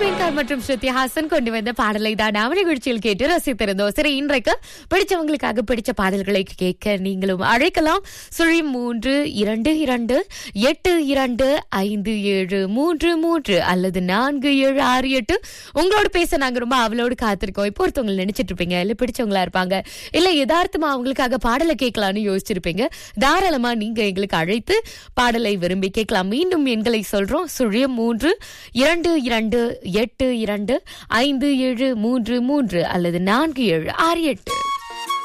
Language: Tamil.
வெங்கர் மற்றும் ஸ்ருதி ஹாசன் கொண்டு வந்த பாடலை தான் நாம நிகழ்ச்சியில் கேட்டு ரசித்திருந்தோம் சரி இன்றைக்கு பிடிச்சவங்களுக்காக பிடிச்ச பாடல்களை கேட்க நீங்களும் அழைக்கலாம் சுழி மூன்று இரண்டு இரண்டு எட்டு இரண்டு ஐந்து ஏழு மூன்று மூன்று அல்லது நான்கு ஏழு ஆறு எட்டு உங்களோட பேச நாங்க ரொம்ப அவளோடு காத்திருக்கோம் இப்போ ஒருத்தவங்க நினைச்சிட்டு இருப்பீங்க இல்ல பிடிச்சவங்களா இருப்பாங்க இல்ல யதார்த்தமா அவங்களுக்காக பாடலை கேட்கலாம்னு யோசிச்சிருப்பீங்க தாராளமா நீங்க எங்களுக்கு அழைத்து பாடலை விரும்பி கேட்கலாம் மீண்டும் எண்களை சொல்றோம் சுழியம் மூன்று இரண்டு இரண்டு எட்டு இரண்டு ஐந்து ஏழு மூன்று மூன்று அல்லது நான்கு ஏழு ஆறு எட்டு